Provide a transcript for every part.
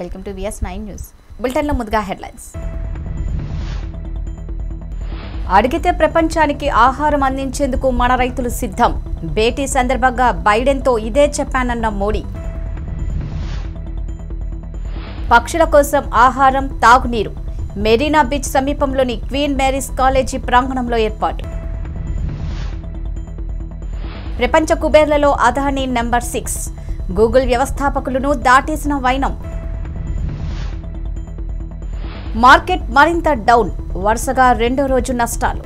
Welcome to VS nine news బులెటిన్లో ముందుగా headlines అడిగితే ప్రపంచానికి ఆహారం అందించేందుకు మన రైతులు సిద్ధం భేటీ సందర్భంగా బైడెన్తో ఇదే చెప్పానన్న మోడీ పక్షుల కోసం ఆహారం తాగునీరు మెరీనా బీచ్ సమీపంలోని క్వీన్ మేరీస్ కాలేజీ ప్రాంగణంలో ఏర్పాటు ప్రపంచ కుబేర్లలో అదానీ నెంబర్ సిక్స్ గూగుల్ వ్యవస్థాపకులను దాటేసిన వైనం మార్కెట్ మరింత డౌన్ వరుసగా రెండో రోజు నష్టాలు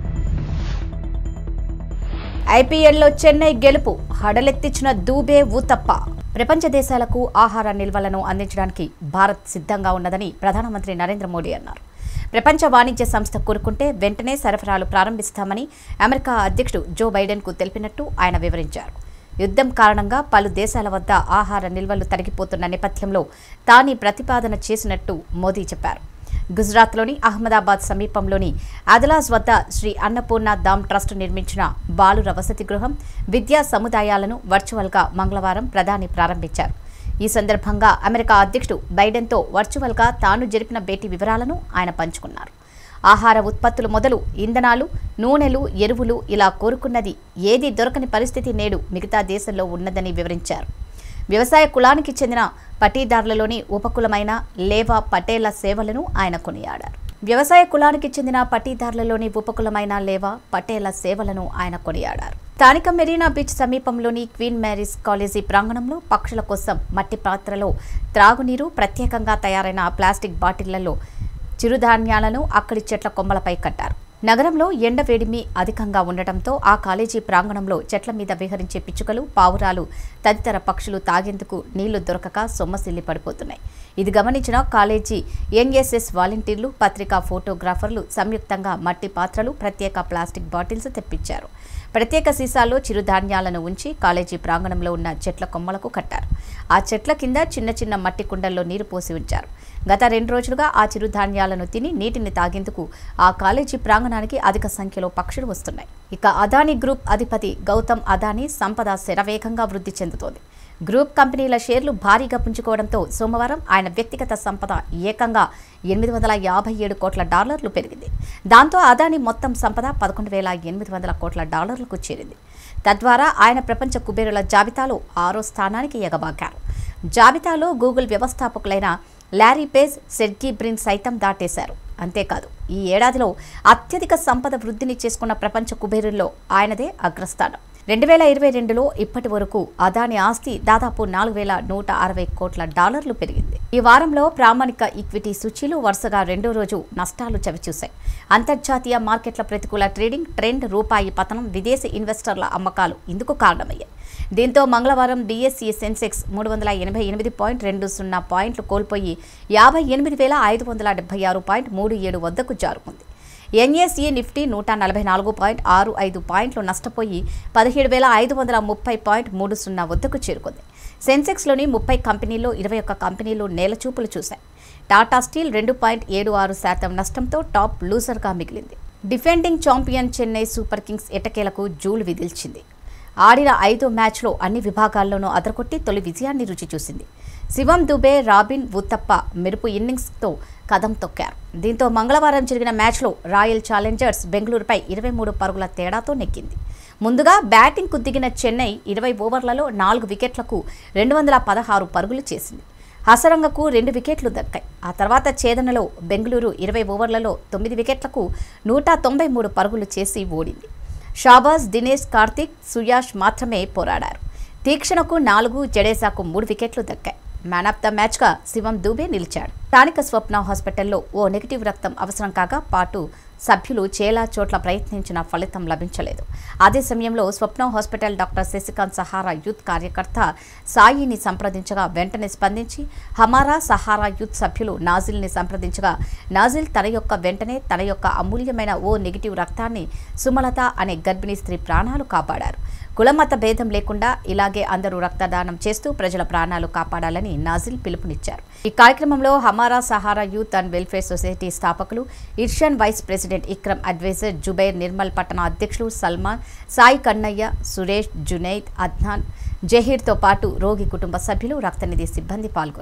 ఐపీఎల్లో చెన్నై గెలుపు హడలెత్తించిన దూబే ఊతప్ప ప్రపంచ దేశాలకు ఆహార నిల్వలను అందించడానికి భారత్ సిద్ధంగా ఉన్నదని ప్రధానమంత్రి నరేంద్ర మోడీ అన్నారు ప్రపంచ వాణిజ్య సంస్థ కోరుకుంటే వెంటనే సరఫరాలు ప్రారంభిస్తామని అమెరికా అధ్యక్షుడు జో బైడెన్కు తెలిపినట్టు ఆయన వివరించారు యుద్ధం కారణంగా పలు దేశాల వద్ద ఆహార నిల్వలు తరిగిపోతున్న నేపథ్యంలో తానీ ప్రతిపాదన చేసినట్టు మోదీ చెప్పారు గుజరాత్లోని అహ్మదాబాద్ సమీపంలోని అదలాజ్ వద్ద శ్రీ అన్నపూర్ణ దామ్ ట్రస్ట్ నిర్మించిన బాలుర వసతి గృహం విద్యా సముదాయాలను వర్చువల్గా మంగళవారం ప్రధాని ప్రారంభించారు ఈ సందర్భంగా అమెరికా అధ్యక్షుడు బైడెన్తో వర్చువల్గా తాను జరిపిన భేటీ వివరాలను ఆయన పంచుకున్నారు ఆహార ఉత్పత్తులు మొదలు ఇంధనాలు నూనెలు ఎరువులు ఇలా కోరుకున్నది ఏది దొరకని పరిస్థితి నేడు మిగతా దేశంలో ఉన్నదని వివరించారు వ్యవసాయ కులానికి చెందిన పటీదారులలోని ఉపకులమైన లేవా పటేళ్ల సేవలను ఆయన కొనియాడారు వ్యవసాయ కులానికి చెందిన పటీదారులలోని ఉపకులమైన లేవా పటేళ్ల సేవలను ఆయన కొనియాడారు స్థానిక మెరీనా బీచ్ సమీపంలోని క్వీన్ మ్యారీస్ కాలేజీ ప్రాంగణంలో పక్షుల కోసం మట్టి పాత్రలో త్రాగునీరు ప్రత్యేకంగా తయారైన ప్లాస్టిక్ బాటిళ్లలో చిరుధాన్యాలను అక్కడి చెట్ల కొమ్మలపై కట్టారు నగరంలో ఎండ వేడిమి అధికంగా ఉండటంతో ఆ కాలేజీ ప్రాంగణంలో చెట్ల మీద విహరించే పిచ్చుకలు పావురాలు తదితర పక్షులు తాగేందుకు నీళ్లు దొరకక సొమ్మసిల్లి పడిపోతున్నాయి ఇది గమనించిన కాలేజీ ఎన్ఎస్ఎస్ వాలంటీర్లు పత్రికా ఫోటోగ్రాఫర్లు సంయుక్తంగా మట్టి పాత్రలు ప్రత్యేక ప్లాస్టిక్ బాటిల్స్ తెప్పించారు ప్రత్యేక సీసాల్లో చిరుధాన్యాలను ఉంచి కాలేజీ ప్రాంగణంలో ఉన్న చెట్ల కొమ్మలకు కట్టారు ఆ చెట్ల కింద చిన్న చిన్న మట్టి కుండల్లో నీరు పోసి ఉంచారు గత రెండు రోజులుగా ఆ చిరుధాన్యాలను తిని నీటిని తాగేందుకు ఆ కాలేజీ ప్రాంగణానికి అధిక సంఖ్యలో పక్షులు వస్తున్నాయి ఇక అదానీ గ్రూప్ అధిపతి గౌతమ్ అదానీ సంపద శరవేగంగా వృద్ధి చెందుతోంది గ్రూప్ కంపెనీల షేర్లు భారీగా పుంజుకోవడంతో సోమవారం ఆయన వ్యక్తిగత సంపద ఏకంగా ఎనిమిది వందల యాభై ఏడు కోట్ల డాలర్లు పెరిగింది దాంతో అదాని మొత్తం సంపద పదకొండు వేల ఎనిమిది వందల కోట్ల డాలర్లకు చేరింది తద్వారా ఆయన ప్రపంచ కుబేరుల జాబితాలో ఆరో స్థానానికి ఎగబాకారు జాబితాలో గూగుల్ వ్యవస్థాపకులైన లారీ పేజ్ సెర్గీ బ్రిన్ సైతం దాటేశారు అంతేకాదు ఈ ఏడాదిలో అత్యధిక సంపద వృద్ధిని చేసుకున్న ప్రపంచ కుబేరుల్లో ఆయనదే అగ్రస్థానం రెండు వేల ఇరవై రెండులో ఇప్పటి వరకు అదాని ఆస్తి దాదాపు నాలుగు వేల నూట అరవై కోట్ల డాలర్లు పెరిగింది ఈ వారంలో ప్రామాణిక ఈక్విటీ సూచీలు వరుసగా రెండో రోజు నష్టాలు చవిచూశాయి అంతర్జాతీయ మార్కెట్ల ప్రతికూల ట్రేడింగ్ ట్రెండ్ రూపాయి పతనం విదేశీ ఇన్వెస్టర్ల అమ్మకాలు ఇందుకు కారణమయ్యాయి దీంతో మంగళవారం బీఎస్ఈ సెన్సెక్స్ మూడు వందల ఎనభై ఎనిమిది పాయింట్ రెండు సున్నా పాయింట్లు కోల్పోయి యాభై ఎనిమిది వేల ఐదు వందల డెబ్బై ఆరు పాయింట్ మూడు ఏడు వద్దకు జారుకుంది ఎన్ఎస్ఈ నిఫ్టీ నూట నలభై నాలుగు పాయింట్ ఆరు ఐదు పాయింట్లు నష్టపోయి పదిహేడు వేల ఐదు వందల ముప్పై పాయింట్ మూడు సున్నా వద్దకు చేరుకుంది సెన్సెక్స్లోని ముప్పై కంపెనీల్లో ఇరవై ఒక్క కంపెనీలు నేలచూపులు చూశాయి టాటా స్టీల్ రెండు పాయింట్ ఏడు ఆరు శాతం నష్టంతో టాప్ లూజర్గా మిగిలింది defending champion Chennai Super Kings ఎటకేలకు జూలు విదిల్చింది ఆడిన ఐదో మ్యాచ్లో అన్ని విభాగాల్లోనూ అదరకొట్టి తొలి విజయాన్ని రుచి చూసింది శివం దుబే రాబిన్ ఉత్తప్ప మెరుపు ఇన్నింగ్స్తో కదం తొక్కారు దీంతో మంగళవారం జరిగిన మ్యాచ్లో రాయల్ ఛాలెంజర్స్ బెంగళూరుపై ఇరవై మూడు పరుగుల తేడాతో నెగ్గింది ముందుగా బ్యాటింగ్కు దిగిన చెన్నై ఇరవై ఓవర్లలో నాలుగు వికెట్లకు రెండు వందల పదహారు పరుగులు చేసింది హసరంగకు రెండు వికెట్లు దక్కాయి ఆ తర్వాత ఛేదనలో బెంగళూరు ఇరవై ఓవర్లలో తొమ్మిది వికెట్లకు నూట తొంభై మూడు పరుగులు చేసి ఓడింది షాబాజ్ దినేష్ కార్తిక్ సుయాష్ మాత్రమే పోరాడారు తీక్షణకు నాలుగు జడేసాకు మూడు వికెట్లు దక్కాయి మ్యాన్ ఆఫ్ ద మ్యాచ్గా శివం దూబే నిలిచాడు స్థానిక స్వప్న హాస్పిటల్లో ఓ నెగిటివ్ రక్తం అవసరం కాగా పాటు సభ్యులు చేలా చోట్ల ప్రయత్నించిన ఫలితం లభించలేదు అదే సమయంలో Swapna hospital doctor Shashikant Sahara youth కార్యకర్త సాయిని సంప్రదించగా వెంటనే స్పందించి హమారా సహారా యూత్ సభ్యులు నాజిల్ని సంప్రదించగా నాజిల్ తన యొక్క వెంటనే తన యొక్క అమూల్యమైన ఓ నెగిటివ్ రక్తాన్ని సుమలత అనే గర్భిణీ స్త్రీ ప్రాణాలు కాపాడారు కులమత భేదం లేకుండా ఇలాగే అందరూ రక్తదానం చేస్తూ ప్రజల ప్రాణాలు కాపాడాలని నాజిల్ పిలుపునిచ్చారు ఈ కార్యక్రమంలో Hamara Sahara youth and welfare society స్థాపకులు Irshan vice president Ikram adviser Zubair Nirmal పట్టణ అధ్యక్షులు సల్మాన్ సాయి కన్నయ్య సురేష్ జునైద్ అద్నాన్ జహీర్తో పాటు రోగి కుటుంబ సభ్యులు రక్తనిధి సిబ్బంది పాల్గొన్నారు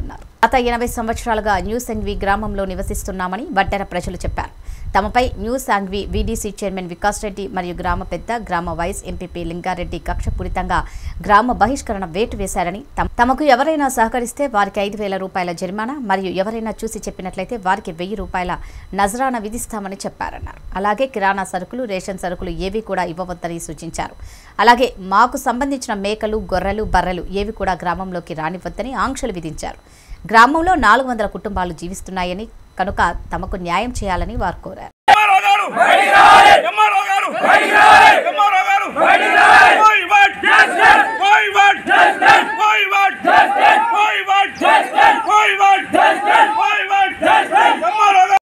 గత ఎనభై సంవత్సరాలుగా న్యూ సంగ్వి గ్రామంలో నివసిస్తున్నామని వడ్డెర ప్రజలు చెప్పారు తమపై New Sangvi VDC chairman Vikas Reddy మరియు గ్రామ పెద్ద గ్రామ వైస్ ఎంపీపీ లింగారెడ్డి కక్షపూరితంగా గ్రామ బహిష్కరణ వేటు వేశారని తమ- తమకు ఎవరైనా సహకరిస్తే వారికి ఐదు వేల రూపాయల జరిమానా మరియు ఎవరైనా చూసి చెప్పినట్లయితే వారికి వెయ్యి రూపాయల నజరానా విధిస్తామని చెప్పారన్నారు అలాగే కిరాణా సరుకులు రేషన్ సరుకులు ఏవి కూడా ఇవ్వవద్దని సూచించారు అలాగే మాకు సంబంధించిన మేకలు గొర్రెలు బర్రెలు ఏవి కూడా గ్రామంలోకి రానివ్వద్దని ఆంక్షలు విధించారు గ్రామంలో నాలుగు వందల కుటుంబాలు జీవిస్తున్నాయని కనుక తమకు న్యాయం చేయాలని వారు కోరారు ఎంఆర్ఓ గారు ఎంఆర్ఓ గారు ఎంఆర్ఓ గారు పోయి వాట్ పోయి వాట్ పోయి వాట్ పోయి వాట్ పోయి వాట్ పోయి వాట్ ఎంఆర్ఓ గారు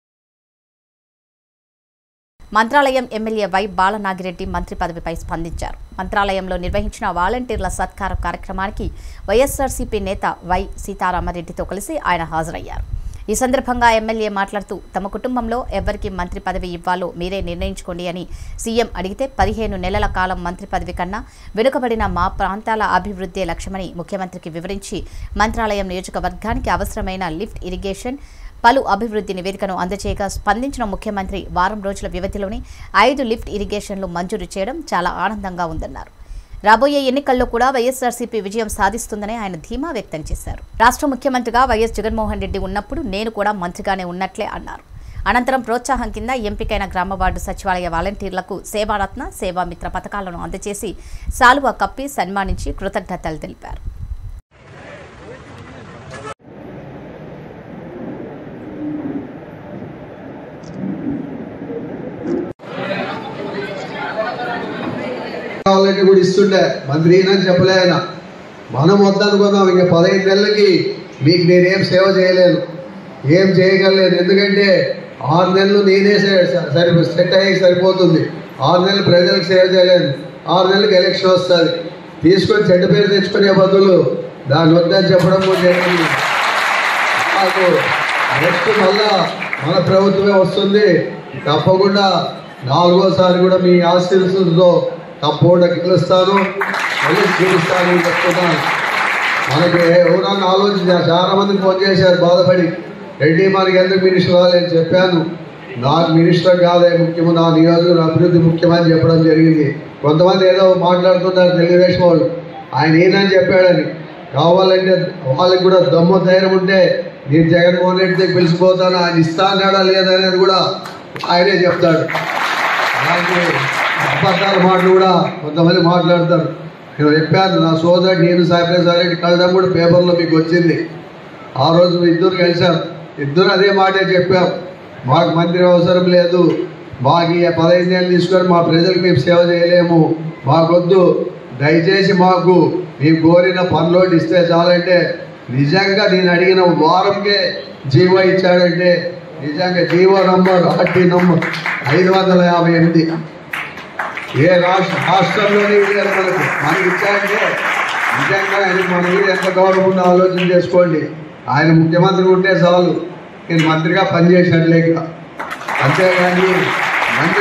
మంత్రాలయం ఎమ్మెల్యే వై బాలనాగిరెడ్డి మంత్రి పదవిపై స్పందించారు మంత్రాలయంలో నిర్వహించిన వాలంటీర్ల సత్కార కార్యక్రమానికి వైఎస్ఆర్సీపీ నేత వై సీతారామరెడ్డితో కలిసి ఆయన హాజరయ్యారు ఈ సందర్భంగా ఎమ్మెల్యే మాట్లాడుతూ తమ కుటుంబంలో ఎవరికి మంత్రి పదవి ఇవ్వాలో మీరే నిర్ణయించుకోండి అని సీఎం అడిగితే పదిహేను నెలల కాలం మంత్రి పదవి కన్నా వెనుకబడిన మా ప్రాంతాల అభివృద్ధే లక్ష్యమని ముఖ్యమంత్రికి వివరించి మంత్రాలయం నియోజకవర్గానికి అవసరమైన లిఫ్ట్ ఇరిగేషన్ పలు అభివృద్ధి నివేదికను అందజేయగా స్పందించిన ముఖ్యమంత్రి వారం రోజుల వ్యవధిలోనే ఐదు లిఫ్ట్ ఇరిగేషన్లు మంజూరు చేయడం చాలా ఆనందంగా ఉందన్నారు రాబోయే ఎన్నికల్లో కూడా వైఎస్ఆర్సీపీ విజయం సాధిస్తుందని ఆయన ధీమా వ్యక్తం చేశారు రాష్ట్ర ముఖ్యమంత్రిగా వైఎస్ జగన్మోహన్ రెడ్డి ఉన్నప్పుడు నేను కూడా మంత్రిగానే ఉన్నట్లే అన్నారు అనంతరం ప్రోత్సాహం కింద ఎంపికైన గ్రామ వార్డు సచివాలయ వాలంటీర్లకు సేవారత్న సేవామిత్ర పథకాలను అందజేసి సాలువా కప్పి సన్మానించి కృతజ్ఞతలు తెలిపారు కావాలంటే కూడా ఇస్తుండే మంత్రి అని చెప్పలే ఆయన మనం వద్దనుకున్నాం ఇంక పదహైదు నెలలకి మీకు నేనేం సేవ చేయలేను ఏం చేయగలను ఎందుకంటే ఆరు నెలలు నేనే సే- సరి సెట్ అయ్యి సరిపోతుంది ఆరు నెలలు ప్రజలకు సేవ చేయలేను ఆరు నెలలకు ఎలక్షన్ వస్తుంది తీసుకొని చెడ్డ పేరు తెచ్చుకునే బదులు దాన్ని వద్దని చెప్పడం కూడా జరిగింది మాకు నెక్స్ట్ మళ్ళా మన ప్రభుత్వమే వస్తుంది తప్పకుండా నాలుగోసారి కూడా మీ ఆశీస్సులతో తప్పకుండా గెలుస్తాను మళ్ళీ గెలుస్తాను అని చెప్తున్నాను మనకి ఎవరన్నా ఆలోచించారు చాలా మంది ఫోన్ చేశారు బాధపడి రెడ్డి మనకి ఎందుకు మినిస్టర్ రాలేని చెప్పాను నాకు మినిస్టర్ కాదే ముఖ్యము నా నియోజకవర్గం అభివృద్ధి ముఖ్యమని చెప్పడం జరిగింది కొంతమంది ఏదో మాట్లాడుతున్నారు తెలుగుదేశం వాళ్ళు ఆయన ఏనని చెప్పాడని కావాలంటే వాళ్ళకి కూడా దమ్ము ధైర్యం ఉంటే నేను జగన్మోహన్ రెడ్డి దగ్గర పిలిచిపోతాను ఆయన ఇస్తా అన్నాడా లేదనేది కూడా ఆయనే చెప్తాడు అలాంటి అబద్ధాల మాటలు కూడా కొంతమంది మాట్లాడతారు నేను చెప్పాను నా సోదరుడు నేను సాయిప్రసాద్ రెడ్డి కలడం కూడా పేపర్లో మీకు వచ్చింది ఆ రోజు ఇద్దరు కలిశాం ఇద్దరు అదే మాటే చెప్పాం మాకు మంత్రి అవసరం లేదు మాకు ఈ పదహైదు నెలలు తీసుకొని మా ప్రజలకు మేము సేవ చేయలేము మాకొద్దు దయచేసి మాకు మేము కోరిన పనులోటి ఇస్తే చాలంటే నిజంగా నేను అడిగిన వారంకే జీవో ఇచ్చాడంటే నిజంగా జీవో నంబర్ ఆర్టీ నంబర్ ఐదు వందల యాభై ఎనిమిది ఏ రాష్ట్ర రాష్ట్రంలోనే ఇవ్వలేదు మనకు మనకి ఇచ్చారంటే నిజంగా ఆయన మన మీద ఎంత గౌరవం ఉందో ఆలోచన చేసుకోండి ఆయన ముఖ్యమంత్రి ఉంటే చాలు నేను మంత్రిగా పనిచేసినట్లే ఇక అంతేగాని మంత్రి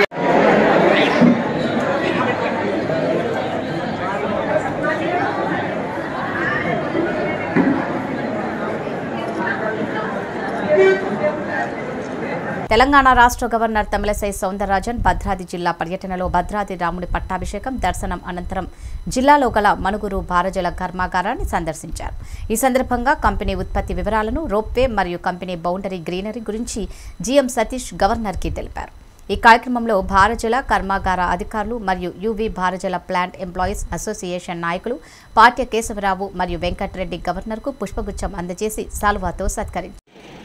తెలంగాణ రాష్ట్ర గవర్నర్ తమిళసై సౌందరరాజన్ భద్రాద్రి జిల్లా పర్యటనలో భద్రాద్రి రాముడి పట్టాభిషేకం దర్శనం అనంతరం జిల్లాలో గల మనుగురు భారజల కర్మాగారాన్ని సందర్శించారు ఈ సందర్భంగా కంపెనీ ఉత్పత్తి వివరాలను రోప్వే మరియు కంపెనీ బౌండరీ గ్రీనరీ గురించి జీఎం సతీష్ గవర్నర్కి తెలిపారు ఈ కార్యక్రమంలో భారజల కర్మాగార అధికారులు మరియు యువి భారజల ప్లాంట్ ఎంప్లాయీస్ అసోసియేషన్ నాయకులు పాట్య కేశవరావు మరియు వెంకటరెడ్డి గవర్నర్కు పుష్పగుచ్చం అందజేసి సాల్వాతో సత్కరించారు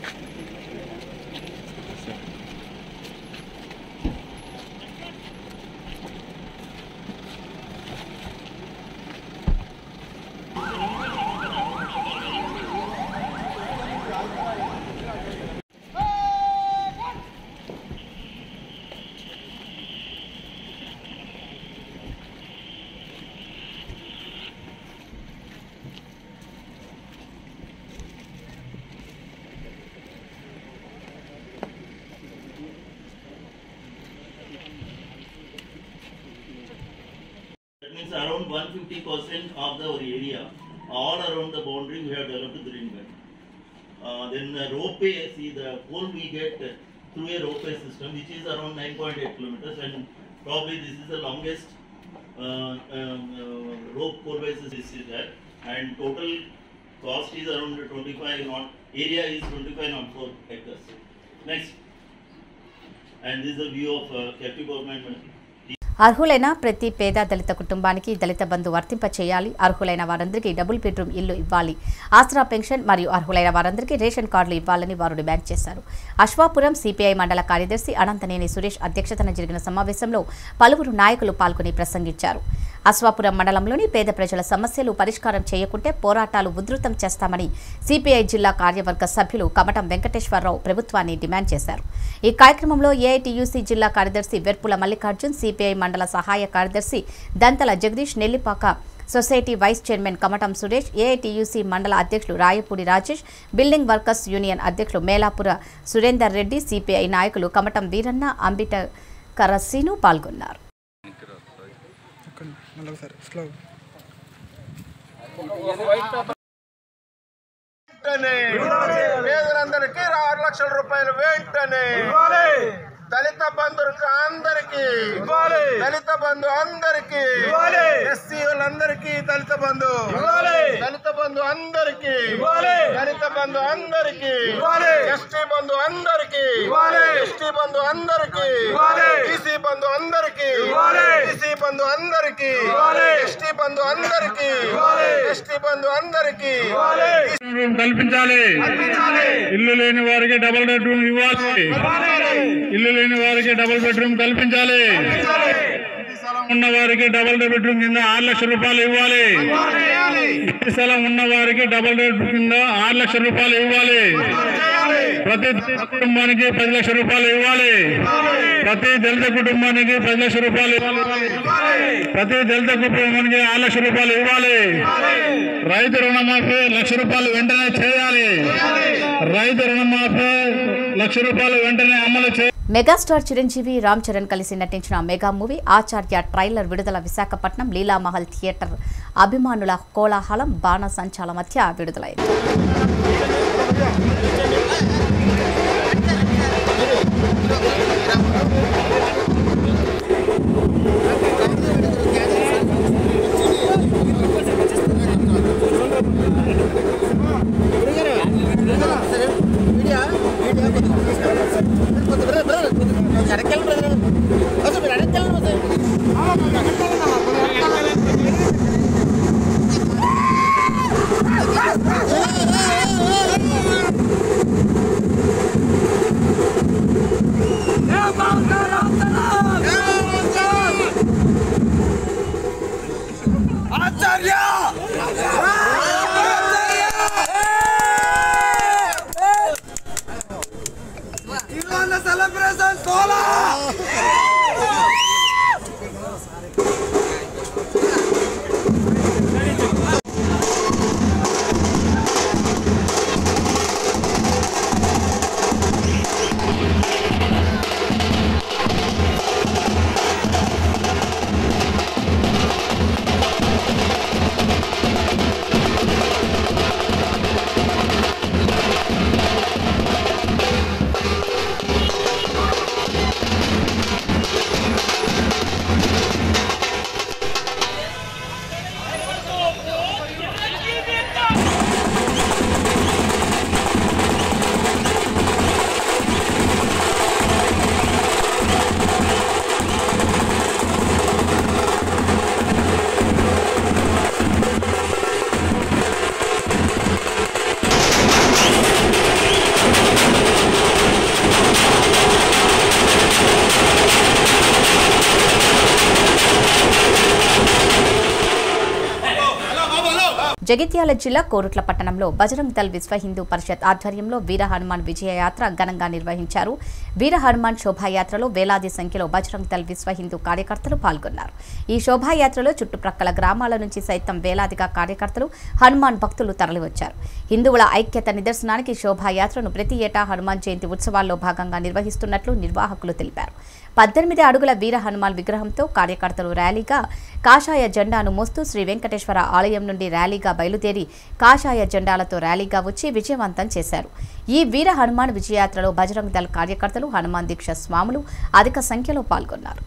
That means around one fifty percent of the our area, all around the boundary, we have developed green belt. Uh, Uh, then the ropeway, see the coal we get uh, through a ropeway system, which is around 9.8 kilometers, and probably this is the longest uh, um, uh, rope coalway system is there, and total cost is around 25 not area is 25 not 4 hectares. Next, and this is a view of uh, captive government. అర్హులైన ప్రతి పేద దళిత కుటుంబానికి దళిత బంధు వర్తింప చేయాలి అర్హులైన వారందరికీ double bedroom ఇల్లు ఇవ్వాలి ఆసరా పెన్షన్ మరియు అర్హులైన వారందరికీ రేషన్ కార్డులు ఇవ్వాలని వారు డిమాండ్ చేశారు అశ్వాపురం సిపిఐ మండల కార్యదర్శి అనంతనేని సురేష్ అధ్యక్షతన జరిగిన సమావేశంలో పలువురు నాయకులు పాల్గొని ప్రసంగించారు అశ్వాపురం మండలంలోని పేద ప్రజల సమస్యలు పరిష్కారం చేయకుంటే పోరాటాలు ఉధృతం చేస్తామని సిపిఐ జిల్లా కార్యవర్గ సభ్యులు కమటం వెంకటేశ్వరరావు ప్రభుత్వాన్ని డిమాండ్ చేశారు ఈ కార్యక్రమంలో ఏఐటియుసి జిల్లా కార్యదర్శి వెర్పుల మల్లికార్జున్ సిపిఐ మండల సహాయ కార్యదర్శి Dantala Jagadish Nellipaka society vice chairman Kamatam Suresh AITUC మండల అధ్యక్షులు Rayapudi Rajesh building workers union అధ్యక్షులు మేలాపుర సురేందర్ రెడ్డి సిపిఐ నాయకులు కమటం వీరన్న అంబిట కరసీను పాల్గొన్నారు మళ్ళీ ఒకసారి స్లో వెంటనే పేదలందరికీ ఆరు లక్షల రూపాయలు వెంటనే దళిత బంధువులకు అందరికి దళిత బంధు అందరికి ఎస్సీ వాళ్ళందరికీ దళిత బంధు దళిత బంధు అందరికి దళిత బంధు అందరికి ఎస్టీ బంధు అందరికి ఎస్టీ బంధు అందరికి బీసీ బంధు అందరికి బీసీ బంధు అందరికి ఎస్టీ బంధు అందరికి ఎస్టీ బంధు అందరికి రూమ్ కల్పించాలి ఇల్లు లేని వారికి డబుల్ బెడ్రూమ్ ఇవ్వాలి ఇల్లు లేని వారికి డబుల్ బెడ్రూమ్ కల్పించాలి స్థలం ఉన్న వారికి డబుల్ బెడ్రూమ్ కింద ఆరు లక్షల రూపాయలు ఇవ్వాలి ఇంటి స్థలం ఉన్న వారికి డబుల్ బెడ్రూమ్ కింద ఆరు లక్షల రూపాయలు ఇవ్వాలి ప్రతి దళిత కుటుంబానికి పది లక్షల రూపాయలు ఇవ్వాలి ప్రతి దళిత కుటుంబానికి పది లక్షల రూపాయలు ఇవ్వాలి ప్రతి దళిత కుటుంబానికి ఆరు లక్షల రూపాయలు ఇవ్వాలి రైతు రుణమాఫీ లక్ష రూపాయలు వెంటనే చేయాలి రైతు రుణమాఫీ లక్ష రూపాయలు వెంటనే అమలు చేయాలి మెగాస్టార్ చిరంజీవి రామ్ చరణ్ కలిసి నటించిన మెగా మూవీ ఆచార్య ట్రైలర్ విడుదల విశాఖపట్నం లీలామహల్ థియేటర్ అభిమానుల కోలాహలం బాణసంచాల మధ్య విడుదలైంది జగిత్యాల జిల్లా కోరుట్ల పట్టణంలో బజరంగ్ దళ్ విశ్వ హిందూ పరిషత్ ఆధ్వర్యంలో వీర హనుమాన్ విజయయాత్ర ఘనంగా నిర్వహించారు వీర హనుమాన్ శోభాయాత్రలో వేలాది సంఖ్యలో బజరంగ్ దళ్ విశ్వ హిందూ కార్యకర్తలు పాల్గొన్నారు ఈ శోభాయాత్రలో చుట్టుప్రక్కల గ్రామాల నుంచి సైతం వేలాదిగా కార్యకర్తలు హనుమాన్ భక్తులు తరలివచ్చారు హిందువుల ఐక్యత నిదర్శనానికి శోభాయాత్రను ప్రతి ఏటా హనుమాన్ జయంతి ఉత్సవాల్లో భాగంగా నిర్వహిస్తున్నట్లు నిర్వాహకులు తెలిపారు పద్దెనిమిది అడుగుల వీర హనుమాన్ విగ్రహంతో కార్యకర్తలు ర్యాలీగా కాషాయ జెండాను మోస్తూ శ్రీ వెంకటేశ్వర ఆలయం నుండి ర్యాలీగా బయలుదేరి కాషాయ జెండాలతో ర్యాలీగా వచ్చి విజయవంతం చేశారు ఈ వీర హనుమాన్ విజయయాత్రలో బజరంగ్ దళ్ కార్యకర్తలు హనుమాన్ దీక్ష స్వాములు అధిక సంఖ్యలో పాల్గొన్నారు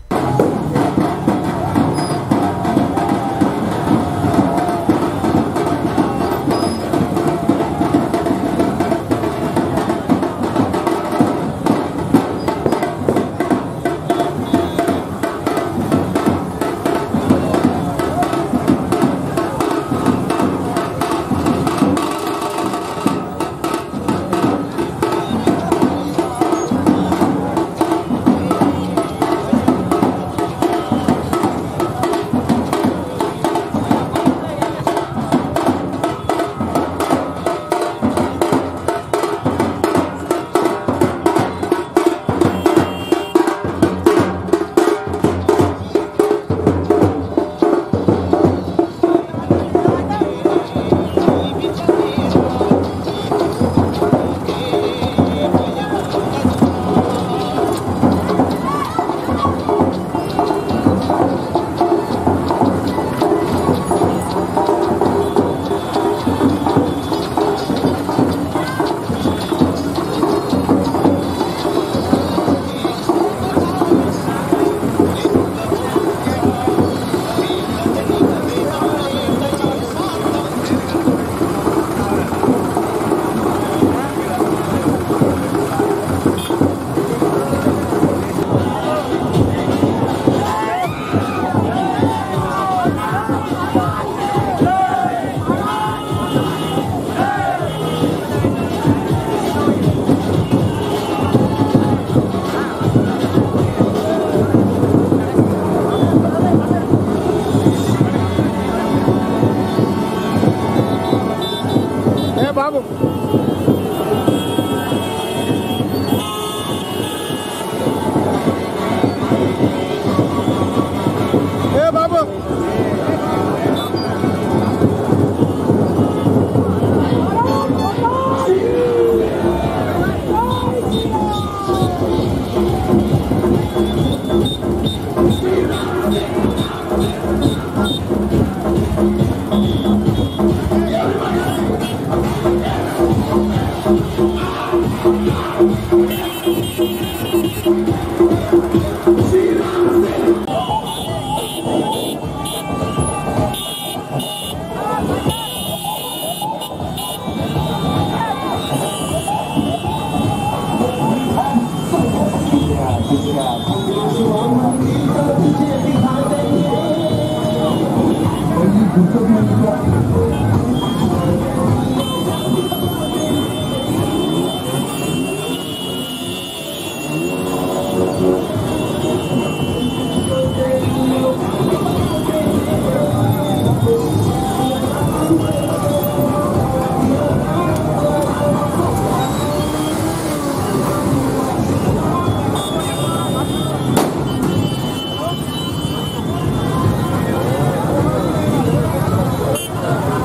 ¡Vamos!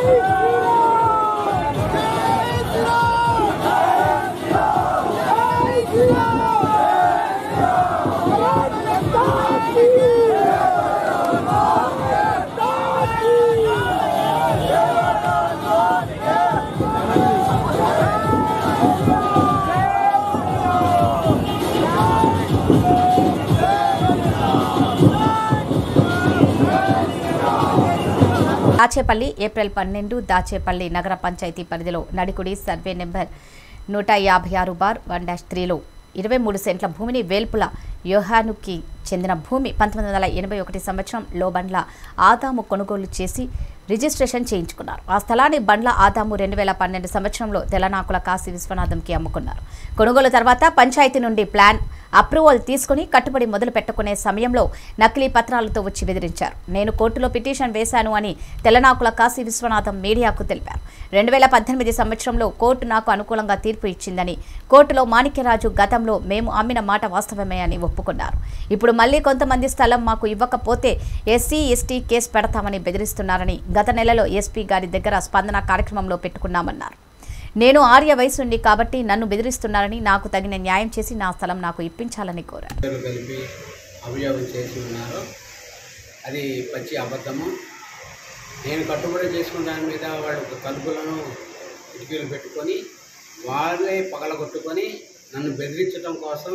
దాచేపల్లి ఏప్రిల్ పన్నెండు దాచేపల్లి నగర పంచాయతీ పరిధిలో నడికుడి సర్వే నెంబర్ నూట యాభై ఆరు బార్ వన్ డాష్ త్రీలో ఇరవై మూడు సెంట్ల భూమిని వేల్పుల యోహానుకి చెందిన భూమి పంతొమ్మిది వందల ఎనభై ఒకటి సంవత్సరం లో బండ్ల ఆదాము కొనుగోలు చేసి రిజిస్ట్రేషన్ చేయించుకున్నారు ఆ స్థలాన్ని బండ్ల ఆదాము రెండు వేల పన్నెండు సంవత్సరంలో తెలనాకుల కాశీ విశ్వనాథంకి అమ్ముకున్నారు కొనుగోలు తర్వాత పంచాయతీ నుండి ప్లాన్ అప్రూవల్ తీసుకుని కట్టుబడి మొదలు పెట్టుకునే సమయంలో నకిలీ పత్రాలతో వచ్చి బెదిరించారు నేను కోర్టులో పిటిషన్ వేశాను అని తెల్లనాకుల కాశీ విశ్వనాథం మీడియాకు తెలిపారు రెండు వేల పద్దెనిమిది సంవత్సరంలో కోర్టు నాకు అనుకూలంగా తీర్పు ఇచ్చిందని కోర్టులో మాణిక్యరాజు గతంలో మేము అమ్మిన మాట వాస్తవమే అని ఒప్పుకున్నారు ఇప్పుడు మళ్ళీ కొంతమంది స్థలం మాకు ఇవ్వకపోతే ఎస్సీ ఎస్టీ కేసు పెడతామని బెదిరిస్తున్నారని గత నెలలో ఎస్పీ గారి దగ్గర స్పందన కార్యక్రమంలో పెట్టుకున్నామన్నారు నేను ఆర్య వయసుండి కాబట్టి నన్ను బెదిరిస్తున్నారని నాకు తగిన న్యాయం చేసి నా స్థలం నాకు ఇప్పించాలని కోరారు పేర్లు కలిపి అభియోగం చేసి ఉన్నారు అది పచ్చి అబద్ధము నేను కట్టుబడి చేసుకున్న దాని మీద వాళ్ళు ఒక తలుపులను కిటికీలు పెట్టుకొని వాళ్ళే పగలగొట్టుకొని నన్ను బెదిరించడం కోసం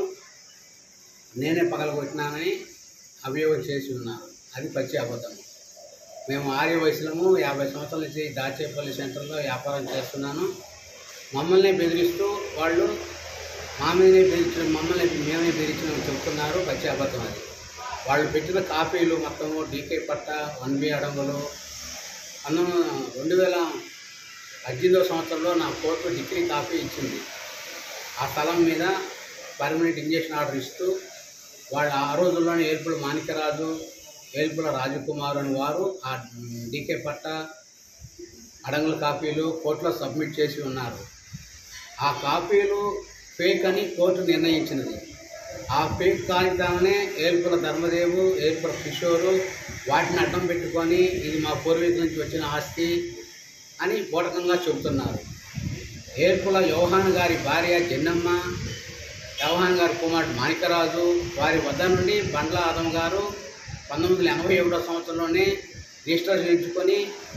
నేనే పగలగొట్టినానని అభియోగం చేసి ఉన్నారు అది పచ్చి అబద్ధము మేము ఆర్య వయసులము యాభై సంవత్సరాల నుంచి దాచేపల్లి సెంటర్లో వ్యాపారం చేస్తున్నాను మమ్మల్ని బెదిరిస్తూ వాళ్ళు మా మీదే బెదిరించడం మమ్మల్ని మేమే బెదిరించడం చెప్తున్నారు పచ్చి అబద్ధం అది వాళ్ళు పెట్టిన కాపీలు మొత్తము డీకే పట్ట వన్ బి అడంగులు అన్నం రెండు వేల పద్దెనిమిదో సంవత్సరంలో నా కోర్టు డిగ్రీ కాపీ ఇచ్చింది ఆ స్థలం మీద పర్మనెంట్ ఇంజక్షన్ ఆర్డర్ ఇస్తూ వాళ్ళు ఆ రోజుల్లోనే ఏల్పుల మాణిక్యరాజు ఏల్పుల రాజకుమార్ అని వారు ఆ డీకే పట్ట అడంగుల కాపీలు కోర్టులో సబ్మిట్ చేసి ఉన్నారు ఆ కాపీలు ఫేక్ అని కోర్టు నిర్ణయించినది ఆ ఫేక్ కాగితాలనే ఏల్పుల ధర్మదేవు ఏల్పుల కిషోరు వాటిని అడ్డం పెట్టుకొని ఇది మా పూర్వీకుల నుంచి వచ్చిన ఆస్తి అని బోటకంగా చెబుతున్నారు ఏర్పుల యోహాన్ గారి భార్య జన్నమ్మ యోహాన్ గారి కుమారుడు మాణికరాజు వారి వద్ద నుండి బండ్ల ఆదం గారు పంతొమ్మిది వందల ఎనభై ఒకటో సంవత్సరంలోనే రిజిస్టర్ చేయించుకొని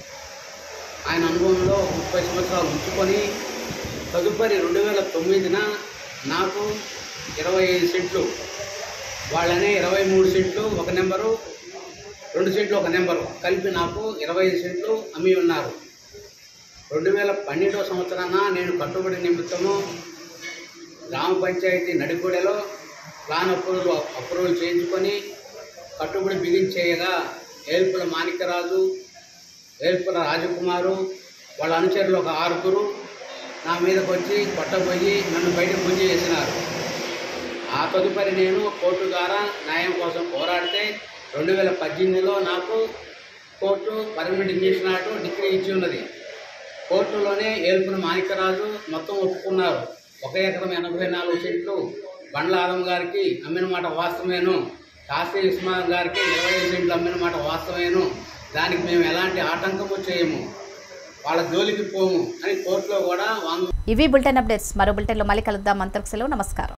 ఆయన అనుభవంలో ముప్పై సంవత్సరాలు ఉంచుకొని తదుపరి రెండు వేల తొమ్మిదిన నాకు ఇరవై ఐదు సెంట్లు వాళ్ళనే ఇరవై మూడు సెంట్లు ఒక నెంబరు రెండు సెంట్లు ఒక నెంబరు కలిపి నాకు ఇరవై ఐదు సెంట్లు అమ్మి ఉన్నారు రెండు వేల పన్నెండవ సంవత్సరాన నేను కట్టుబడి నిమిత్తము గ్రామ పంచాయతీ నడిగూడెలో ప్లాన్ అప్రూవల్ అప్రూవల్ చేయించుకొని కట్టుబడి బిగించేయగా ఏల్పుల మాణిక్యరాజు ఏల్పుల రాజకుమారు వాళ్ళ అనుచరులు ఒక ఆరుగురు నా మీదకి వచ్చి కొట్టబోయి నన్ను బయటకు గుంజి వేసినారు ఆ తదుపరి నేను కోర్టు ద్వారా న్యాయం కోసం పోరాడితే రెండు వేల పద్దెనిమిదిలో నాకు court permanent injunction order decree ఇచ్చి ఉన్నది కోర్టులోనే ఏల్పున మాణిక్యరాజు మొత్తం ఒప్పుకున్నారు ఒక ఎకరం ఎనభై నాలుగు సెంట్లు బండ్ల ఆదం గారికి అమ్మిన మాట వాస్తవేను కాశీ ఇస్మాన్ గారికి ఇరవై ఐదు సెంట్లు అమ్మిన మాట వాస్తవేను దానికి మేము ఎలాంటి ఆటంకము చేయము వాళ్ళ జోలికి పోము అని కోర్టులో కూడా వాంగ్ ఇవి బులెటిన్ అప్డేట్స్ మరో బులెటిన్లో మళ్ళీ కలుద్దాం అంతకు సెలవు నమస్కారం